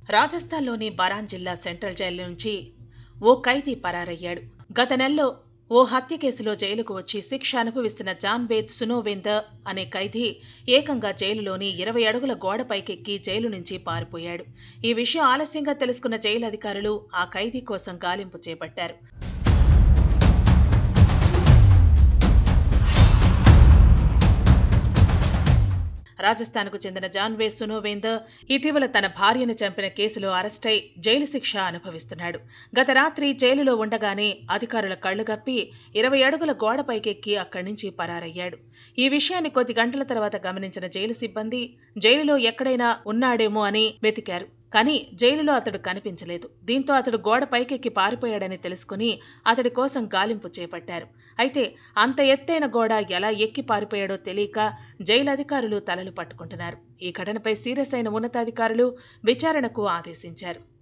రాజస్థాన్లోని బరాన్ జిల్లా central jail నుంచి ఓ ఖైదీ పరారయ్యాడు గత నెలలో ఓ హత్య కేసులో జైలుకు వచ్చి శిక్ష అనుభవిస్తున్న జాన్బేద్ సునోవేందర్ అనే ఖైదీ ఏకంగా జైలులోని ఇరవై అడుగుల గోడ పైకెక్కి జైలు నుంచి పారిపోయాడు ఈ విషయం ఆలస్యంగా తెలుసుకున్న జైలు అధికారులు ఆ ఖైదీ కోసం గాలింపు చేపట్టారు రాజస్థాన్కు చెందిన జాన్వే సునోవేందర్ ఇటీవల తన భార్యను చంపిన కేసులో అరెస్టై జైలు శిక్ష అనుభవిస్తున్నాడు గత రాత్రి జైలులో ఉండగానే అధికారుల కళ్లు గప్పి ఇరవై అడుగుల గోడ పైకెక్కి అక్కడి నుంచి పరారయ్యాడు ఈ విషయాన్ని కొద్ది గంటల తర్వాత గమనించిన జైలు సిబ్బంది జైలులో ఎక్కడైనా ఉన్నాడేమో అని వెతికారు కానీ జైలులో అతడు కనిపించలేదు దీంతో అతడు గోడ పైకెక్కి పారిపోయాడని తెలుసుకుని అతడి కోసం గాలింపు చేపట్టారు అయితే అంత ఎత్తైన గోడ ఎలా ఎక్కి పారిపోయాడో తెలియక జైలు అధికారులు తలలు పట్టుకుంటున్నారు ఈ ఘటనపై సీరియస్ అయిన ఉన్నతాధికారులు విచారణకు ఆదేశించారు